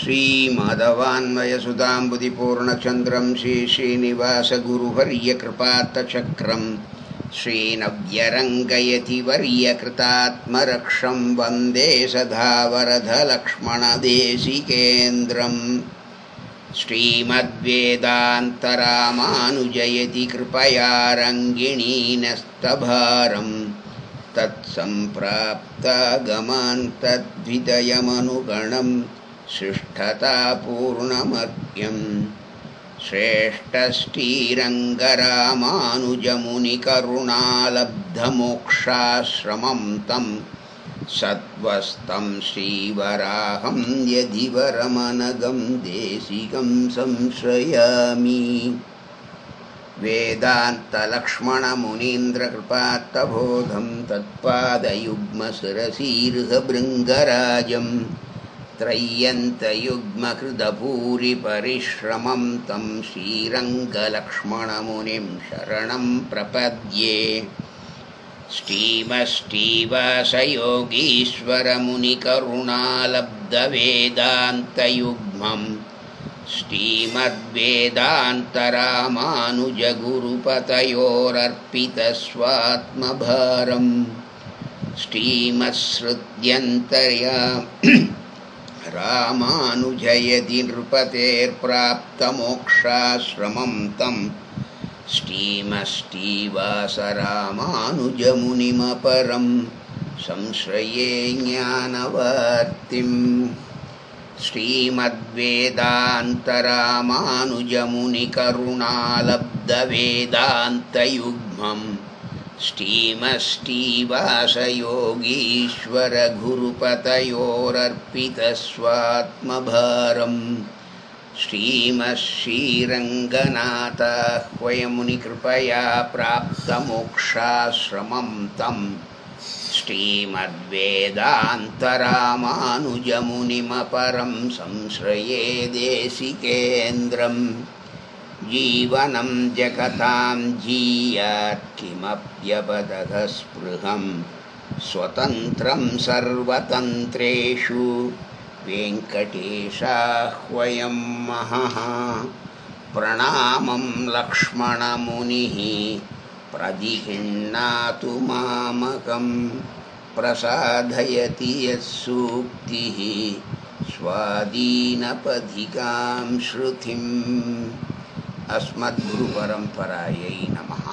श्रीमाधवान्वयसुधाम्बुधिपूर्णचन्द्रं श्रीश्रीनिवासगुरुवर्यकृपात्तचक्रं श्रीनव्यरङ्गयति वर्यकृतात्मरक्षं वन्दे सदा वरदलक्ष्मणदेशिकेन्द्रम् श्रीमद्वेदान्तरामानुजयति कृपया रङ्गिणीनस्तभारम् तत्सम्प्राप्तागमान् तद्विदयमनुगणम् शिष्ठतापूर्णमर्घ्यम् श्रेष्ठश्रीरङ्गरामानुजमुनिकरुणालब्धमोक्षाश्रमं तं सत्त्वस्तं श्रीवराहं यदि वरमनगं देशिकं संश्रयामि वेदान्तलक्ष्मणमुनीन्द्रकृपात्तबोधं तत्पादयुग्मशिरसीर्हभृङ्गराजं त्रय्यन्तयुग्मकृतभूरिपरिश्रमं तं श्रीरङ्गलक्ष्मणमुनिं शरणं प्रपद्ये श्रीमष्टीवशयोगीश्वरमुनिकरुणालब्धवेदान्तयुग्मम् श्रीमद्वेदान्तरामानुजगुरुपतयोरर्पितस्वात्मभारम् श्रीमत्सृत्यन्तर्या रामानुजयति नृपतेर्प्राप्तमोक्षाश्रमं तं श्रीमष्टीवासरामानुजमुनिमपरं संश्रये ज्ञानवर्तिम् श्रीमद्वेदान्तरामानुजमुनिकरुणालब्धवेदान्तयुग्मम् श्रीमष्टीवासयोगीश्वरगुरुपतयोरर्पितस्वात्मभारम् श्रीमश्रीरङ्गनाथाह्वयमुनिकृपया प्राप्तमोक्षाश्रमं तम् श्रीमद्वेदान्तरामानुजमुनिमपरं संश्रये देशिकेन्द्रम् जीवनं जगतां जीयात् किमप्यपदघस्पृहं स्वतन्त्रं सर्वतन्त्रेषु वेङ्कटेशाह्वयं महः प्रणामं लक्ष्मणमुनिः प्रदिहिण्णातु मामकं प्रसादयति यत्सूक्तिः स्वादीनपधिकां श्रुतिम् அஸ்மத்குருபரம்பராயை நமஹ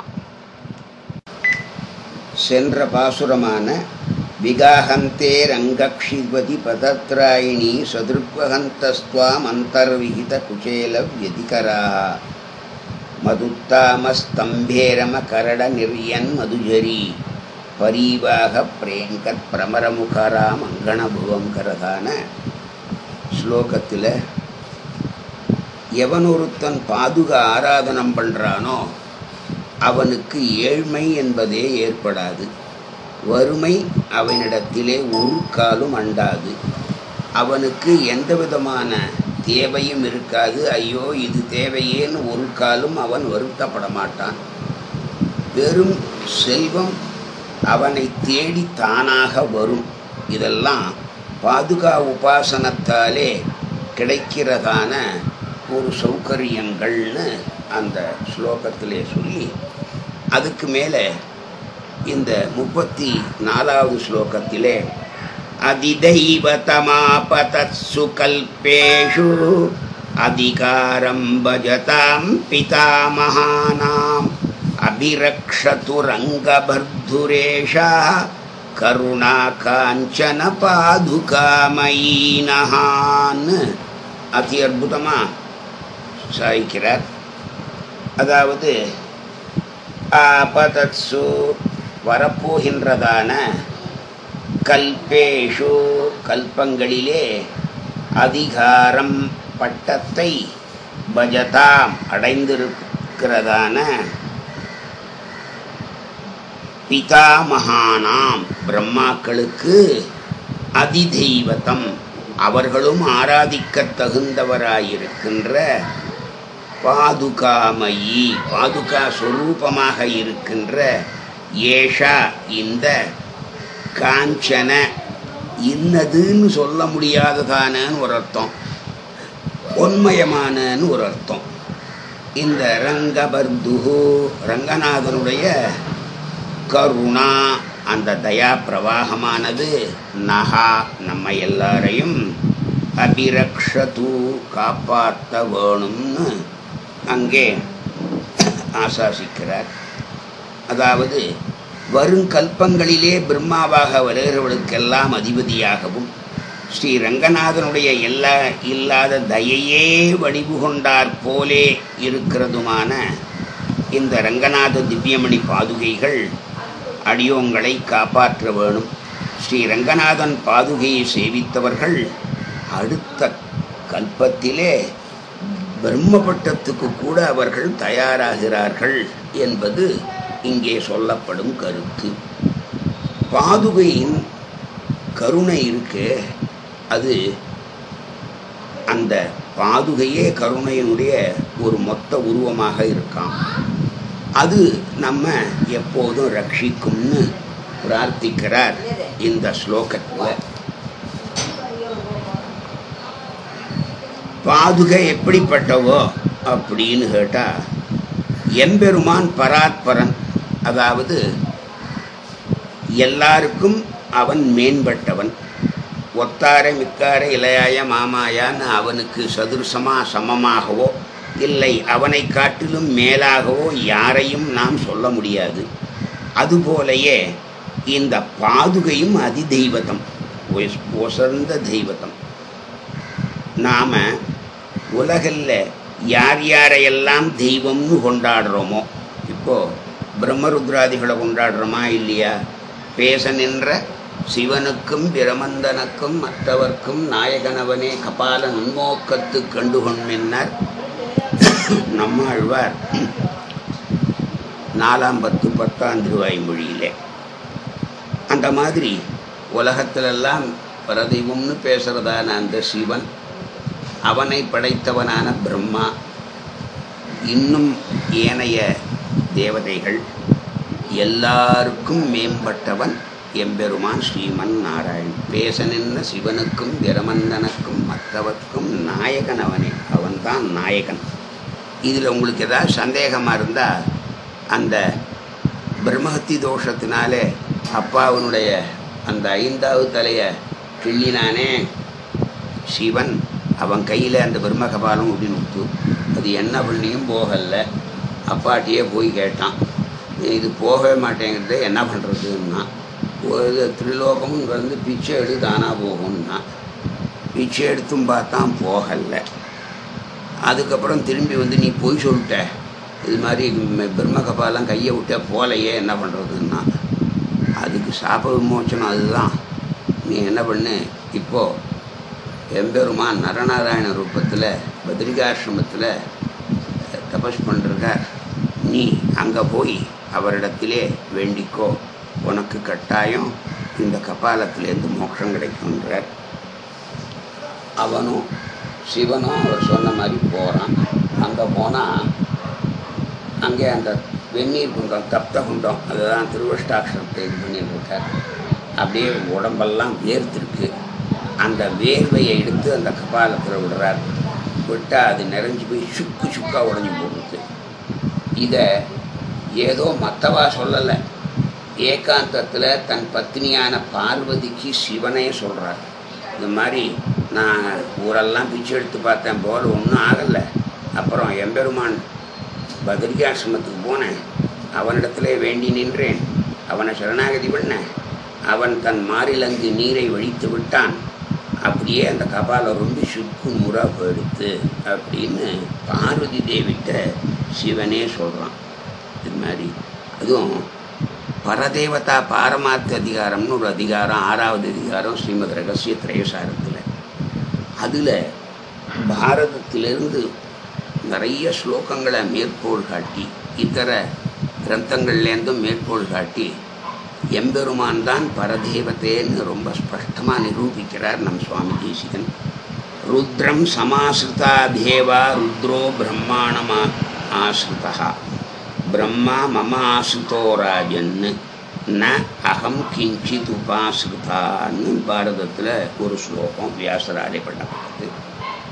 சென்ற பாசுரமான விகாகந்தே ரங்கக்ஷிவதி பதத்ராயிணி சதுர்வகந்தஸ்துவாம் அந்தர்விகித குச்சேல வியதிகராக மதுத்தாமஸ்தம்பேரம கரட நிர்யன் மதுஜரி பரீவாக பிரேங்கத் பிரமரமுகராம் அங்கணபுவங்கரதான ஸ்லோகத்தில் எவன் ஒருத்தன் பாதுக ஆராதனம் பண்ணுறானோ அவனுக்கு ஏழ்மை என்பதே ஏற்படாது வறுமை அவனிடத்திலே ஒரு காலும் அண்டாது அவனுக்கு எந்த விதமான தேவையும் இருக்காது ஐயோ இது தேவையேன்னு ஒரு காலும் அவன் வருத்தப்பட மாட்டான் வெறும் செல்வம் அவனை தேடி தானாக வரும் இதெல்லாம் பாதுகா உபாசனத்தாலே கிடைக்கிறதான ஒரு சௌகரியங்கள்னு அந்த ஸ்லோகத்திலே சொல்லி அதுக்கு மேலே இந்த முப்பத்தி நாலாவது ஸ்லோகத்திலே அதிதைவதமாபதத்சு கல்பேஷு அதிகாரம் பஜதாம் பிதாமகானாம் அபிரக்ஷது ரங்கபர்துரேஷா கருணா காஞ்சன பாதுகாமயீனஹான்னு அதி அற்புதமாக சாய்க்கிறார் அதாவது ஆபதத்சு வரப்போகின்றதான கல்பேஷு கல்பங்களிலே அதிகாரம் பட்டத்தை பஜதாம் அடைந்திருக்கிறதான பிதாமகானாம் பிரம்மாக்களுக்கு அதிதெய்வத்தம் அவர்களும் ஆராதிக்கத் தகுந்தவராயிருக்கின்ற பாதுகாமயி பாதுகா சொரூபமாக இருக்கின்ற ஏஷா இந்த காஞ்சன இன்னதுன்னு சொல்ல முடியாததானன்னு ஒரு அர்த்தம் பொன்மயமானன்னு ஒரு அர்த்தம் இந்த ரங்கபர்துகு ரங்கநாதனுடைய கருணா அந்த தயா பிரவாகமானது நகா நம்ம எல்லாரையும் அபிரக்ஷது காப்பாற்ற வேணும்னு அங்கே ஆசாசிக்கிறார் அதாவது வருங்கல்பங்களிலே பிரம்மாவாக வருகிறவர்களுக்கெல்லாம் அதிபதியாகவும் ஸ்ரீ ரங்கநாதனுடைய எல்லா இல்லாத தயையே வடிவு கொண்டார் போலே இருக்கிறதுமான இந்த ரங்கநாத திவ்யமணி பாதுகைகள் அடியோங்களை காப்பாற்ற வேணும் ஸ்ரீ ரங்கநாதன் பாதுகையை சேவித்தவர்கள் அடுத்த கல்பத்திலே பிரம்மபட்டத்துக்கு கூட அவர்கள் தயாராகிறார்கள் என்பது இங்கே சொல்லப்படும் கருத்து பாதுகையின் கருணை இருக்கு அது அந்த பாதுகையே கருணையினுடைய ஒரு மொத்த உருவமாக இருக்காம் அது நம்ம எப்போதும் ரட்சிக்கும்னு பிரார்த்திக்கிறார் இந்த ஸ்லோகத்தில் பாதுகை எப்படிப்பட்டவோ அப்படின்னு கேட்டா எம்பெருமான் பராத்பரன் அதாவது எல்லாருக்கும் அவன் மேம்பட்டவன் ஒத்தார மிக்கார இளையாய மாமாயான்னு அவனுக்கு சதுர்சமா சமமாகவோ இல்லை அவனை காட்டிலும் மேலாகவோ யாரையும் நாம் சொல்ல முடியாது அதுபோலயே இந்த பாதுகையும் அதிதெய்வதம் ஒஸ்- ஒசர்ந்த தெய்வதம் நாம் உலகில் யார் யாரையெல்லாம் தெய்வம்னு கொண்டாடுறோமோ இப்போ பிரம்மருத்ராதிகளை கொண்டாடுறோமா இல்லையா பேச நின்ற சிவனுக்கும் பிரமந்தனுக்கும் மற்றவர்க்கும் நாயகனவனே கபால நுண்மோக்கத்து கண்டுகொண்மென்னர் நம்மாழ்வார் நாலாம் பத்து பத்தாம் திருவாய் மொழியிலே அந்த மாதிரி உலகத்திலெல்லாம் பரதெய்வம்னு பேசுகிறதான அந்த சிவன் அவனை படைத்தவனான பிரம்மா இன்னும் ஏனைய தேவதைகள் எல்லாருக்கும் மேம்பட்டவன் எம்பெருமான் ஸ்ரீமன் நாராயண் பேச நின்ற சிவனுக்கும் பிரமந்தனுக்கும் மற்றவர்க்கும் நாயகன் அவனே அவன்தான் நாயகன் இதில் உங்களுக்கு ஏதாவது சந்தேகமாக இருந்தால் அந்த பிரம்மஹத்தி தோஷத்தினாலே அப்பாவனுடைய அந்த ஐந்தாவது தலையை கிள்ளினானே சிவன் அவன் கையில் அந்த பிரம்மகபாலம் அப்படின்னு விட்டு அது என்ன பண்ணியும் போகல அப்பாட்டியே போய் கேட்டான் இது போகவே மாட்டேங்கிறது என்ன பண்ணுறதுன்னா ஒரு திரிலோகமும் வந்து பிச்சை எடு தானாக போகும்னா பிச்சை எடுத்தும் பார்த்தான் போகலை அதுக்கப்புறம் திரும்பி வந்து நீ பொய் சொல்லிட்ட இது மாதிரி ம- பிரம்மகபாலம் கையை விட்டே போலையே என்ன பண்ணுறதுன்னா அதுக்கு சாப விமோச்சனம் அதுதான் நீ என்ன பண்ணு இப்போது எம்பெருமான் நரநாராயண ரூபத்தில் பத்ரிகாசிரமத்தில் தபஸ் பண்ணிருக்கார் நீ அங்கே போய் அவரிடத்திலே வேண்டிக்கோ உனக்கு கட்டாயம் இந்த கபாலத்திலேருந்து மோட்சம் கிடைக்கும்ன்றார் அவனும் சிவனும் அவர் சொன்ன மாதிரி போகிறான் அங்கே போனால் அங்கே அந்த வெந்நீர் குண்டம் தப்த குண்டம் அதுதான் திருவஷ்டாட்சரத்தை இது பண்ணிட்டு இருக்கார் அப்படியே உடம்பெல்லாம் வேர்த்திருக்கு அந்த வேர்வையை எடுத்து அந்த கபாலத்தில் விடுறார் விட்டால் அது நிறைஞ்சு போய் சுக்கு சுக்காக உடஞ்சி போடுது இதை ஏதோ மற்றவா சொல்லலை ஏகாந்தத்தில் தன் பத்னியான பார்வதிக்கு சிவனே சொல்கிறார் இந்த மாதிரி நான் ஊரெல்லாம் பிச்சை எடுத்து பார்த்தேன் போல ஒன்றும் ஆகலை அப்புறம் எம்பெருமான் பத்ரிகாசிரமத்துக்கு போனேன் அவனிடத்திலே வேண்டி நின்றேன் அவனை சரணாகதி பண்ணேன் அவன் தன் மாறிலங்கு நீரை வழித்து விட்டான் அப்படியே அந்த கபாலம் ரொம்ப சுக்கு நூறா போயிடுத்து அப்படின்னு பார்வதி தேவிட்ட சிவனே சொல்கிறான் இது மாதிரி அதுவும் பரதேவதா பாரமார்த்த அதிகாரம்னு ஒரு அதிகாரம் ஆறாவது அதிகாரம் ஸ்ரீமத் ரகசிய திரயசாரத்தில் அதில் பாரதத்திலிருந்து நிறைய ஸ்லோகங்களை மேற்கோள் காட்டி இதர கிரந்தங்கள்லேருந்தும் மேற்கோள் காட்டி எம்பெருமான் தான் பரதேவத்தேன்னு ரொம்ப ஸ்பஷ்டமாக நிரூபிக்கிறார் நம் சுவாமி தேசிகன் ருத்ரம் சமாசிருதா தேவா ருத்ரோ பிரம்மாணமா ஆசிரிதா பிரம்மா மம ஆசிரிதோ ராஜன் ந அகம் கிஞ்சித் உபாசிரிதான்னு பாரதத்தில் ஒரு ஸ்லோகம் வியாசராலே பண்ணப்பட்டது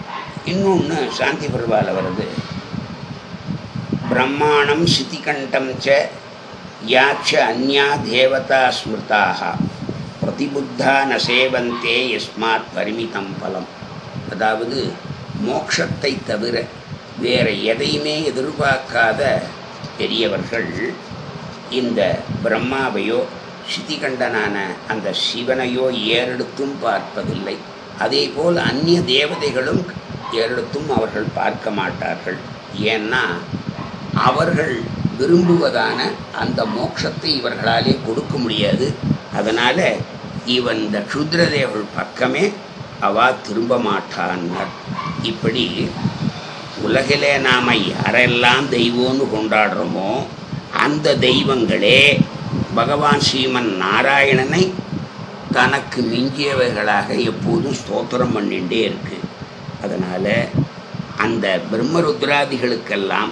இன்னொன்று சாந்தி பருவால வருது பிரம்மாணம் சிதிகண்டம் ச யாச்ச அந்யா தேவதா ஸ்மிருதாக பிரதிபுத்தா ந சேவந்தே யஸ்மாத் பரிமிதம் பலம் அதாவது மோட்சத்தை தவிர வேற எதையுமே எதிர்பார்க்காத பெரியவர்கள் இந்த பிரம்மாவையோ சிதிகண்டனான அந்த சிவனையோ ஏறெடுத்தும் பார்ப்பதில்லை அதேபோல் அந்நிய தேவதைகளும் ஏறெடுத்தும் அவர்கள் பார்க்க மாட்டார்கள் ஏன்னா அவர்கள் விரும்புவதான அந்த மோட்சத்தை இவர்களாலே கொடுக்க முடியாது அதனால் இவன் இந்த க்ஷுத்ரதேவள் பக்கமே அவா திரும்ப மாட்டான்னார் இப்படி உலகிலே நாம் யாரெல்லாம் தெய்வம்னு கொண்டாடுறோமோ அந்த தெய்வங்களே பகவான் ஸ்ரீமன் நாராயணனை தனக்கு மிஞ்சியவைகளாக எப்போதும் ஸ்தோத்திரம் பண்ணிகிட்டே இருக்கு அதனால் அந்த பிரம்மருத்ராதிகளுக்கெல்லாம்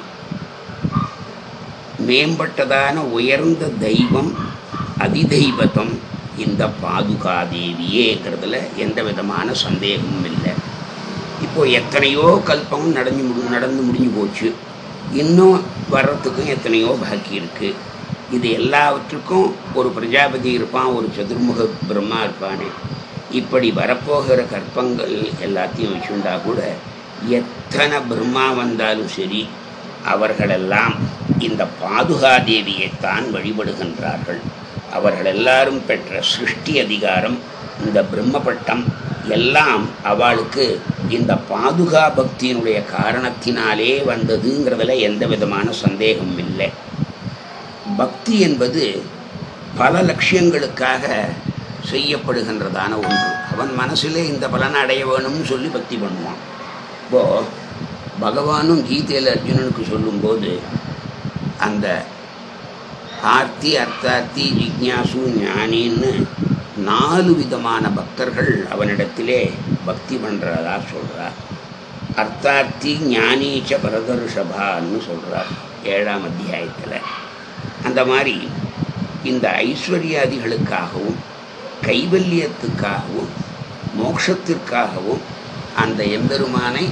மேம்பட்டதான உயர்ந்த தெய்வம் அதிதெய்வத்தம் இந்த பாதுகாதேவியேங்கிறதுல எந்த விதமான சந்தேகமும் இல்லை இப்போ எத்தனையோ கல்பம் நடந்து முடி நடந்து முடிஞ்சு போச்சு இன்னும் வர்றதுக்கும் எத்தனையோ பாக்கி இருக்கு இது எல்லாவற்றுக்கும் ஒரு பிரஜாபதி இருப்பான் ஒரு சதுர்முக பிரம்மா இருப்பானே இப்படி வரப்போகிற கற்பங்கள் எல்லாத்தையும் வச்சுண்டா கூட எத்தனை பிரம்மா வந்தாலும் சரி அவர்களெல்லாம் இந்த பாதுகாதேவியைத்தான் வழிபடுகின்றார்கள் அவர்கள் எல்லாரும் பெற்ற சிருஷ்டி அதிகாரம் இந்த பிரம்மபட்டம் எல்லாம் அவளுக்கு இந்த பாதுகா பக்தியினுடைய காரணத்தினாலே வந்ததுங்கிறதுல எந்த விதமான சந்தேகமும் இல்லை பக்தி என்பது பல லட்சியங்களுக்காக செய்யப்படுகின்றதான ஒன்று அவன் மனசிலே இந்த பலனை அடைய வேணும்னு சொல்லி பக்தி பண்ணுவான் இப்போ பகவானும் கீதையில் அர்ஜுனனுக்கு சொல்லும்போது அந்த ஆர்த்தி அர்த்தார்த்தி ஜிக்ஞாசு ஞானின்னு நாலு விதமான பக்தர்கள் அவனிடத்திலே பக்தி பண்ணுறதா சொல்கிறார் அர்த்தார்த்தி ஞானீச்ச பரதர்ஷபான்னு சொல்கிறார் ஏழாம் அத்தியாயத்தில் அந்த மாதிரி இந்த ஐஸ்வர்யாதிகளுக்காகவும் கைவல்யத்துக்காகவும் மோட்சத்திற்காகவும் அந்த எம்பெருமானை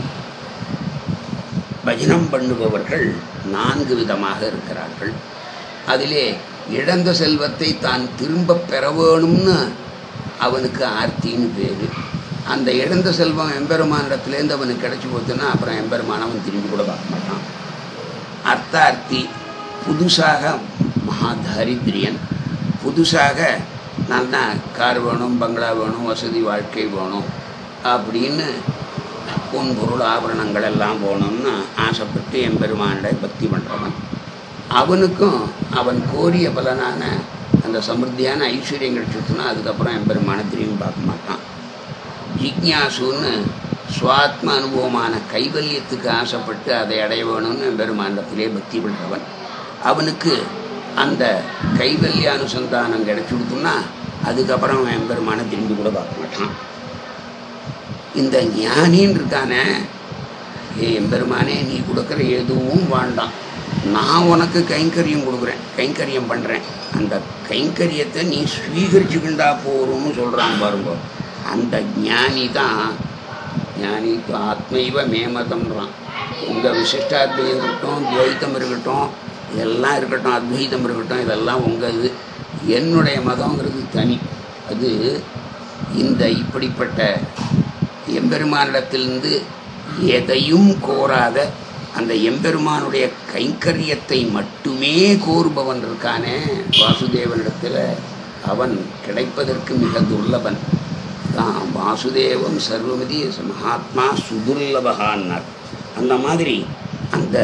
பஜனம் பண்ணுபவர்கள் நான்கு விதமாக இருக்கிறார்கள் அதிலே இழந்த செல்வத்தை தான் திரும்ப பெற வேணும்னு அவனுக்கு ஆர்த்தின்னு பேர் அந்த இழந்த செல்வம் எம்பெருமானிடத்துலேருந்து அவனுக்கு கிடச்சி போச்சுன்னா அப்புறம் எம்பெருமான் அவன் திரும்பி கூட பார்க்க மாட்டான் அர்த்தார்த்தி புதுசாக மகா தாரித்ரியன் புதுசாக நல்ல கார் வேணும் பங்களா வேணும் வசதி வாழ்க்கை வேணும் அப்படின்னு பொன் பொருள் ஆபரணங்கள் எல்லாம் போகணும்னு ஆசைப்பட்டு எம்பெருமானிட பக்தி பண்ணுறவன் அவனுக்கும் அவன் கோரிய பலனான அந்த சமிருத்தியான ஐஸ்வர்யம் கிடைச்சிட்டுனா அதுக்கப்புறம் எம்பெருமானை திரும்பி பார்க்க மாட்டான் ஜிக்ஞாசுன்னு சுவாத்ம அனுபவமான கைவல்யத்துக்கு ஆசைப்பட்டு அதை அடைய வேணும்னு எம்பெருமானிடத்திலே பக்தி பண்ணுறவன் அவனுக்கு அந்த கைவல்ய அனுசந்தானம் கிடைச்சி கொடுத்தோம்னா அதுக்கப்புறம் அவன் எம்பெருமானை திரும்பி கூட பார்க்க மாட்டான் இந்த ஞானின்னு இருக்கானே ஏ எம்பெருமானே நீ கொடுக்குற எதுவும் வேண்டாம் நான் உனக்கு கைங்கரியம் கொடுக்குறேன் கைங்கரியம் பண்ணுறேன் அந்த கைங்கரியத்தை நீ ஸ்வீகரிச்சுக்கிண்டா போகிறோம்னு சொல்கிறான் பாருங்க அந்த ஞானி தான் ஞானி ஆத்மைவ மேமதம்ன்றான் உங்கள் விசிஷ்டாத்வையம் இருக்கட்டும் துவைத்தம் இருக்கட்டும் இதெல்லாம் இருக்கட்டும் அத்வைதம் இருக்கட்டும் இதெல்லாம் உங்கள் இது என்னுடைய மதங்கிறது தனி அது இந்த இப்படிப்பட்ட எம்பெருமானிடத்திலிருந்து எதையும் கோராத அந்த எம்பெருமானுடைய கைங்கரியத்தை மட்டுமே கோருபவன் இருக்கானே வாசுதேவனிடத்தில் அவன் கிடைப்பதற்கு மிக துர்லபன் தான் வாசுதேவம் சர்வமதி மகாத்மா சுதுர்லபகான்னார் அந்த மாதிரி அந்த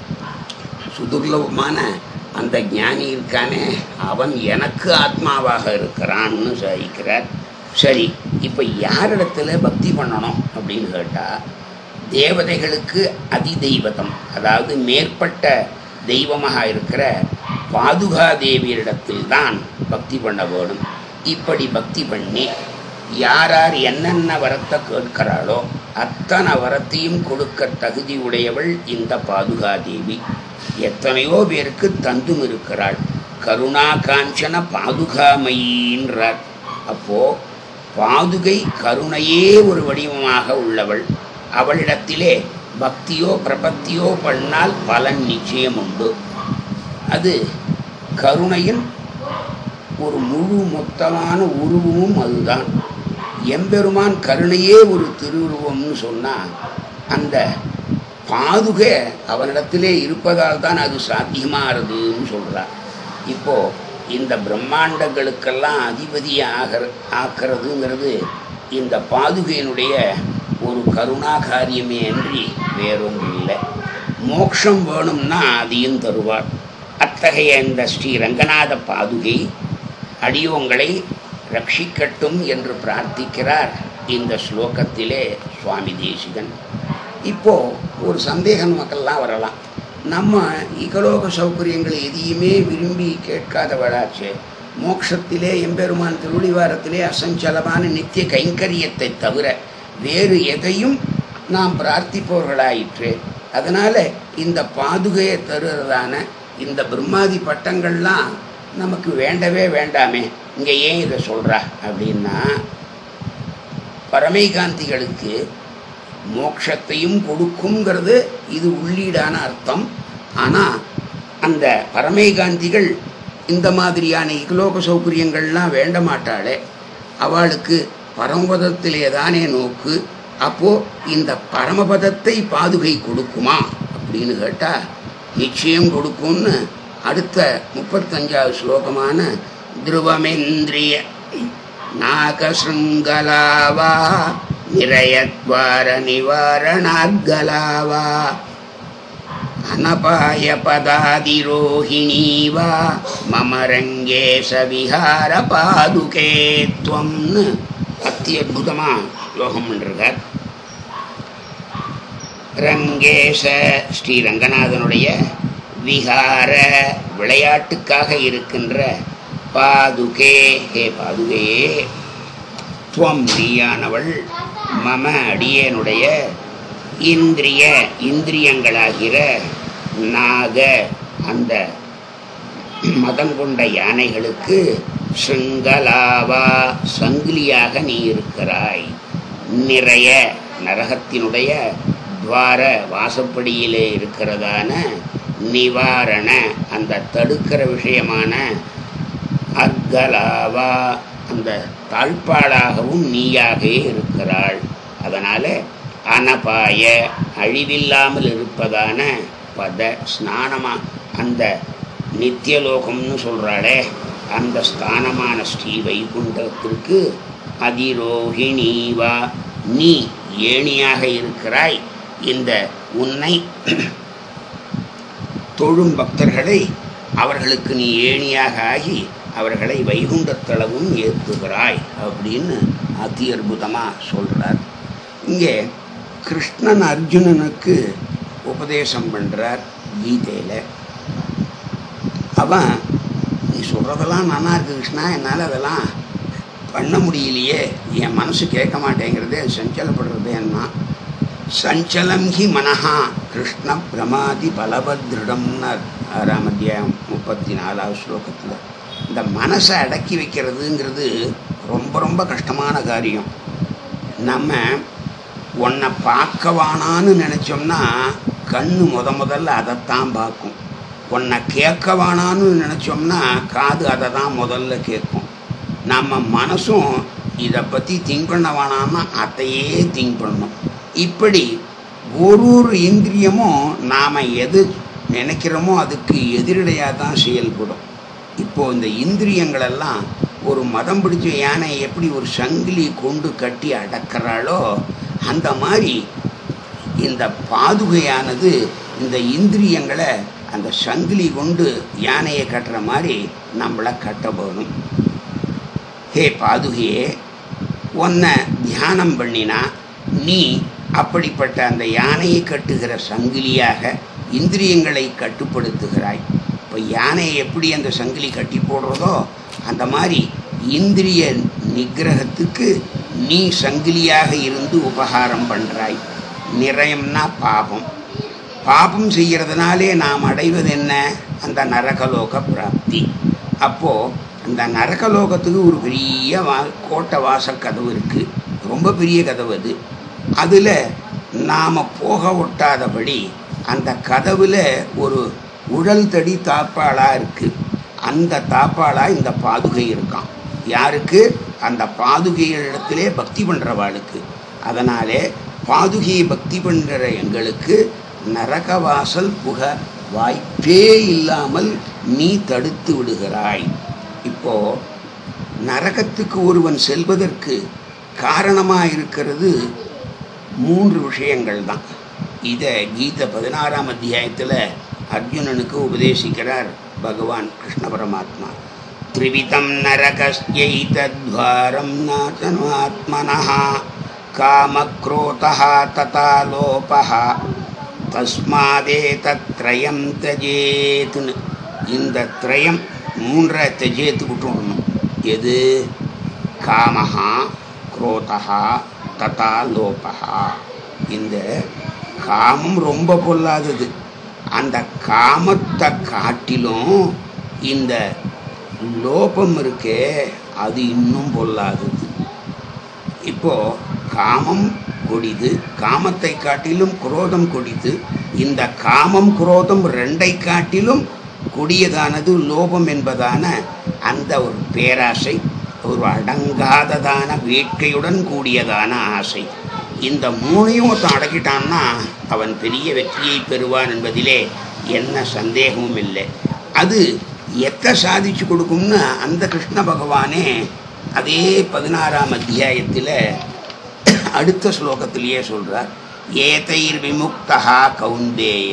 சுதுர்லபமான அந்த ஞானி இருக்கானே அவன் எனக்கு ஆத்மாவாக இருக்கிறான்னு சாதிக்கிறார் சரி இப்போ யாரிடத்துல பக்தி பண்ணணும் அப்படின்னு கேட்டால் தேவதைகளுக்கு அதிதெய்வதம் அதாவது மேற்பட்ட தெய்வமாக இருக்கிற பாதுகா தேவியரிடத்தில் தான் பக்தி பண்ண வேணும் இப்படி பக்தி பண்ணி யார் யார் என்னென்ன வரத்தை கேட்கிறாளோ அத்தனை வரத்தையும் கொடுக்க தகுதி உடையவள் இந்த பாதுகா தேவி எத்தனையோ பேருக்கு தந்தும் இருக்கிறாள் கருணா காஞ்சன பாதுகாமையின்றார் அப்போ பாதுகை கருணையே ஒரு வடிவமாக உள்ளவள் அவளிடத்திலே பக்தியோ பிரபத்தியோ பண்ணால் பலன் நிச்சயம் உண்டு அது கருணையின் ஒரு முழு மொத்தமான உருவமும் அதுதான் எம்பெருமான் கருணையே ஒரு திருவுருவம்னு சொன்னால் அந்த பாதுகை அவனிடத்திலே இருப்பதால் தான் அது சாத்தியமாகிறதுன்னு சொல்கிறார் இப்போ இந்த பிரம்மாண்டங்களுக்கெல்லாம் அதிபதியாக ஆக்கிறதுங்கிறது இந்த பாதுகையினுடைய ஒரு கருணா காரியமே அன்றி வேறொன்றும் இல்லை மோட்சம் வேணும்னா அதையும் தருவார் அத்தகைய இந்த ஸ்ரீ ரங்கநாத பாதுகை அடியோங்களை ரட்சிக்கட்டும் என்று பிரார்த்திக்கிறார் இந்த ஸ்லோகத்திலே சுவாமி தேசிகன் இப்போ ஒரு சந்தேகம் நமக்கெல்லாம் வரலாம் நம்ம இகலோக சௌகரியங்களை எதையுமே விரும்பி கேட்காதவளாச்சே மோட்சத்திலே எம்பெருமான் திருவடிவாரத்திலே அசஞ்சலமான நித்திய கைங்கரியத்தை தவிர வேறு எதையும் நாம் பிரார்த்திப்பவர்களாயிற்று அதனால இந்த பாதுகையை தருறதான இந்த பிரம்மாதி பட்டங்கள்லாம் நமக்கு வேண்டவே வேண்டாமே இங்கே ஏன் இதை சொல்கிறா அப்படின்னா பரமைகாந்திகளுக்கு மோட்சத்தையும் கொடுக்குங்கிறது இது உள்ளீடான அர்த்தம் ஆனால் அந்த பரமைகாந்திகள் இந்த மாதிரியான இகலோக சௌகரியங்கள்லாம் வேண்ட மாட்டாளே அவளுக்கு பரமபதத்திலே தானே நோக்கு அப்போ இந்த பரமபதத்தை பாதுகை கொடுக்குமா அப்படின்னு கேட்டால் நிச்சயம் கொடுக்கும்னு அடுத்த முப்பத்தஞ்சாவது ஸ்லோகமான துருவமேந்திரிய நாகசிருங்கலாவா நிரயத்வார நிவாரணார்கலாவா அனபாய பதாதிரோஹிணீ வா மம ரங்கேச விஹார பாதுகே துவம்னு அத்தி அற்புதமாக யோகம் பண்ணிருக்கார் ரங்கேச ஸ்ரீ ரங்கநாதனுடைய விகார விளையாட்டுக்காக இருக்கின்ற பாதுகே ஹே பாதுகையே துவம் நீயானவள் மம அடியேனுடைய இந்திரிய இந்திரியங்களாகிற நாக அந்த மதம் கொண்ட யானைகளுக்கு சிங்கலாவா சங்கிலியாக நீ இருக்கிறாய் நிறைய நரகத்தினுடைய துவார வாசப்படியிலே இருக்கிறதான நிவாரண அந்த தடுக்கிற விஷயமான அர்கலாவா அந்த தாழ்பாளாகவும் நீயாகவே இருக்கிறாள் அதனால் அனபாய அழிவில்லாமல் இருப்பதான பத ஸ்நானமா அந்த நித்தியலோகம்னு சொல்கிறாளே அந்த ஸ்தானமான ஸ்ரீ வைகுண்டத்திற்கு அதிரோகிணீவா நீ ஏணியாக இருக்கிறாய் இந்த உன்னை தொழும் பக்தர்களை அவர்களுக்கு நீ ஏணியாக ஆகி அவர்களை வைகுண்டத்தளவும் ஏற்றுகிறாய் அப்படின்னு அதி அற்புதமாக சொல்கிறார் இங்கே கிருஷ்ணன் அர்ஜுனனுக்கு உபதேசம் பண்ணுறார் கீதையில் அவன் நீ சொல்கிறதெல்லாம் நல்லா இருக்கு கிருஷ்ணா என்னால் அதெல்லாம் பண்ண முடியலையே என் மனசு கேட்க மாட்டேங்கிறதே சஞ்சலப்படுறது என்ன சஞ்சலம் ஹி மனஹா கிருஷ்ண பிரமாதி பலபத்ருடம்னு ஆறாம் அத்தியாயம் முப்பத்தி நாலாவது ஸ்லோகத்தில் இந்த மனசை அடக்கி வைக்கிறதுங்கிறது ரொம்ப ரொம்ப கஷ்டமான காரியம் நம்ம உன்னை பார்க்கவானான்னு நினச்சோம்னா கண்ணு முத முதல்ல அதைத்தான் பார்க்கும் உன்னை கேட்கவானான்னு நினச்சோம்னா காது அதை தான் முதல்ல கேட்கும் நம்ம மனசும் இதை பற்றி திங்க் பண்ண வேணாம்னா அதையே திங்க் பண்ணணும் இப்படி ஒரு ஒரு இந்திரியமும் நாம் எது நினைக்கிறோமோ அதுக்கு எதிரடையாக தான் செயல்படும் இப்போது இந்த இந்திரியங்களெல்லாம் ஒரு மதம் பிடிச்ச யானை எப்படி ஒரு சங்கிலி கொண்டு கட்டி அடக்கிறாளோ அந்த மாதிரி இந்த பாதுகையானது இந்த இந்திரியங்களை அந்த சங்கிலி கொண்டு யானையை கட்டுற மாதிரி நம்மளை கட்ட போகணும் ஹே பாதுகையே உன்னை தியானம் பண்ணினா நீ அப்படிப்பட்ட அந்த யானையை கட்டுகிற சங்கிலியாக இந்திரியங்களை கட்டுப்படுத்துகிறாய் இப்போ யானையை எப்படி அந்த சங்கிலி கட்டி போடுறதோ அந்த மாதிரி இந்திரிய நிகிரகத்துக்கு நீ சங்கிலியாக இருந்து உபகாரம் பண்ணுறாய் நிறையம்னா பாபம் பாபம் செய்கிறதுனாலே நாம் அடைவது என்ன அந்த நரகலோக பிராப்தி அப்போது அந்த நரகலோகத்துக்கு ஒரு பெரிய வா கோட்டை வாசல் கதவு இருக்குது ரொம்ப பெரிய கதவு அது அதில் நாம் போக ஒட்டாதபடி அந்த கதவுல ஒரு உழல் தடி தாப்பாளாக இருக்குது அந்த தாப்பாளாக இந்த பாதுகை இருக்கான் யாருக்கு அந்த பாதுகைகளிடத்திலே பக்தி பண்ணுறவாளுக்கு அதனாலே பாதுகையை பக்தி பண்ணுற எங்களுக்கு நரகவாசல் புக வாய்ப்பே இல்லாமல் நீ தடுத்து விடுகிறாய் இப்போ நரகத்துக்கு ஒருவன் செல்வதற்கு காரணமாக இருக்கிறது மூன்று விஷயங்கள் தான் இதை கீதை பதினாறாம் அத்தியாயத்தில் அர்ஜுனனுக்கு உபதேசிக்கிறார் பகவான் கிருஷ்ண பரமாத்மா திரிவிதம் நரகஸ்யைதத்வாரம் நாதனாத்மனः காமக்ரோதः ததா லோபः தஸ்மாதே தத்ரயம் தஜேத்துன்னு இந்த திரயம் மூன்றை தஜேத்து விட்டுடணும் எது காமஹா குரோதா ததா லோபஹா இந்த காமம் ரொம்ப பொல்லாதது அந்த காமத்தை காட்டிலும் இந்த லோபம் இருக்கே அது இன்னும் பொல்லாதது இப்போ காமம் கொடிது காமத்தை காட்டிலும் குரோதம் கொடிது இந்த காமம் குரோதம் ரெண்டை காட்டிலும் கொடியதானது லோபம் என்பதான அந்த ஒரு பேராசை ஒரு அடங்காததான வேட்கையுடன் கூடியதான ஆசை இந்த மூணையும் ஒருத்தன் அடக்கிட்டான்னா அவன் பெரிய வெற்றியை பெறுவான் என்பதிலே என்ன சந்தேகமும் இல்லை அது எத்தை சாதிச்சு கொடுக்கும்னு அந்த கிருஷ்ண பகவானே அதே பதினாறாம் அத்தியாயத்தில் அடுத்த ஸ்லோகத்திலேயே சொல்றார் ஏதைர் விமுக்தா கௌந்தேய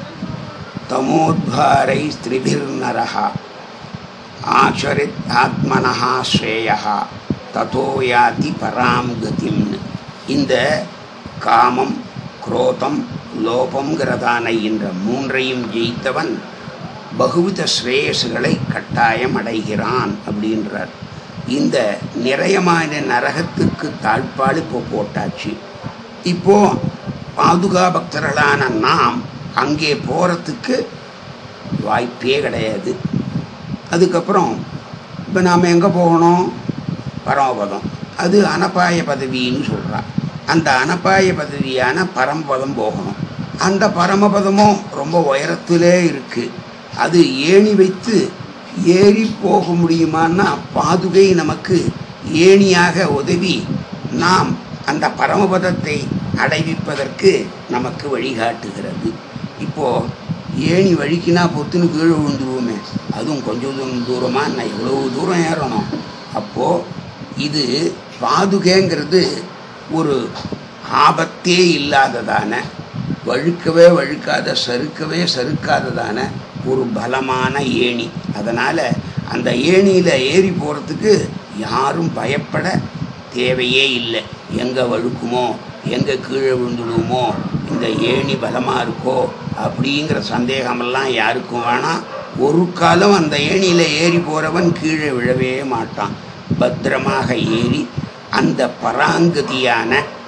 தமோத்வாரை ஸ்திரிபிர்நரஹா ஆச்சரித் ஆத்மனஹா ஸ்ரேயா ததோ யாதி பராம் கதிம்னு இந்த காமம் குரோதம் லோபங்கிறதான இந்த மூன்றையும் ஜெயித்தவன் பகுவித ஸ்ரேயசுகளை கட்டாயம் அடைகிறான் அப்படின்றார் இந்த நிறையமான நரகத்துக்கு தாழ்பாடு இப்போ போட்டாச்சு இப்போ பாதுகா பக்தர்களான நாம் அங்கே போகிறதுக்கு வாய்ப்பே கிடையாது அதுக்கப்புறம் இப்போ நாம் எங்கே போகணும் பரமபதம் அது அனபாய பதவின்னு சொல்கிறா அந்த அனபாய பதவியான பரமபதம் போகணும் அந்த பரமபதமும் ரொம்ப உயரத்திலே இருக்குது அது ஏணி வைத்து ஏறி போக முடியுமான்னா பாதுகை நமக்கு ஏணியாக உதவி நாம் அந்த பரமபதத்தை அடைவிப்பதற்கு நமக்கு வழிகாட்டுகிறது இப்போ ஏணி வழிக்குனா பொத்துன்னு கீழே விழுந்துருவோமே அதுவும் கொஞ்சம் தூரம் தூரமாக நான் எவ்வளவு தூரம் ஏறணும் அப்போது இது பாதுகைங்கிறது ஒரு ஆபத்தே இல்லாததான வழுக்கவே வழுக்காத சறுக்கவே சறுக்காததான ஒரு பலமான ஏணி அதனால் அந்த ஏணியில் ஏறி போகிறதுக்கு யாரும் பயப்பட தேவையே இல்லை எங்கே வழுக்குமோ எங்கே கீழே விழுந்துடுவோமோ இந்த ஏணி பலமாக இருக்கோ அப்படிங்கிற சந்தேகமெல்லாம் யாருக்கும் வேணாம் ஒரு காலம் அந்த ஏணியில் ஏறி போகிறவன் கீழே விழவே மாட்டான் பத்திரமாக ஏறி அந்த பராங்கதியான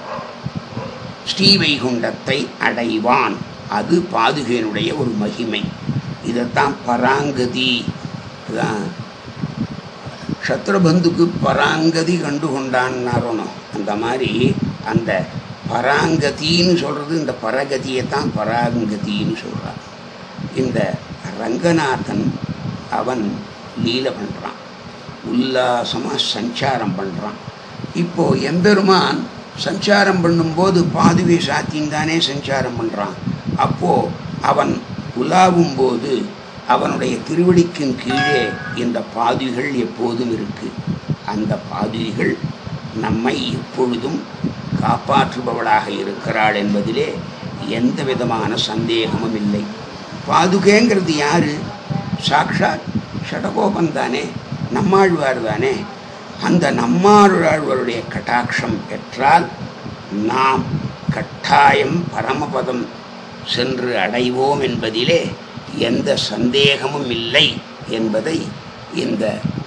ஸ்ரீவைகுண்டத்தை அடைவான் அது பாதுகையினுடைய ஒரு மகிமை இதைத்தான் பராங்கதி தான் சத்ருபந்துக்கு பராங்கதி கண்டு கொண்டான்னாரோனோ அந்த மாதிரி அந்த பராங்கதின்னு சொல்கிறது இந்த பரகதியை தான் பராங்கதின்னு சொல்கிறான் இந்த ரங்கநாதன் அவன் லீல பண்ணுறான் உல்லாசமாக சஞ்சாரம் பண்ணுறான் இப்போது எம்பெருமான் சஞ்சாரம் பண்ணும்போது பாதுகை சாத்தின் தானே சஞ்சாரம் பண்ணுறான் அப்போது அவன் உலாவும் போது அவனுடைய திருவடிக்கும் கீழே இந்த பாதுகள் எப்போதும் இருக்கு அந்த பாதுகள் நம்மை எப்பொழுதும் காப்பாற்றுபவளாக இருக்கிறாள் என்பதிலே எந்த விதமான சந்தேகமும் இல்லை பாதுகைங்கிறது யாரு சாக்ஷாத் ஷடகோபன் தானே நம்மாழ்வார் தானே அந்த நம்மாழ்வாருடைய கட்டாட்சம் பெற்றால் நாம் கட்டாயம் பரமபதம் சென்று அடைவோம் என்பதிலே எந்த சந்தேகமும் இல்லை என்பதை இந்த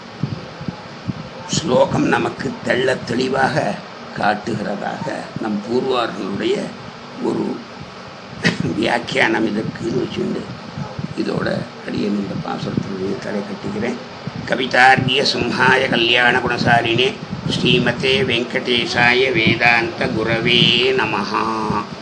ஸ்லோகம் நமக்கு தெள்ளத் தெளிவாக காட்டுகிறதாக நம் பூர்வார்களுடைய ஒரு வியாக்கியானம் இதற்குன்னு வச்சுண்டு இதோட அடியன் இந்த பாசுரத்தினுடைய தலை கட்டுகிறேன் கவிதார்கிய சிம்ஹாய கல்யாண குணசாலினே ஸ்ரீமதே வெங்கடேசாய வேதாந்த குரவே நமஹா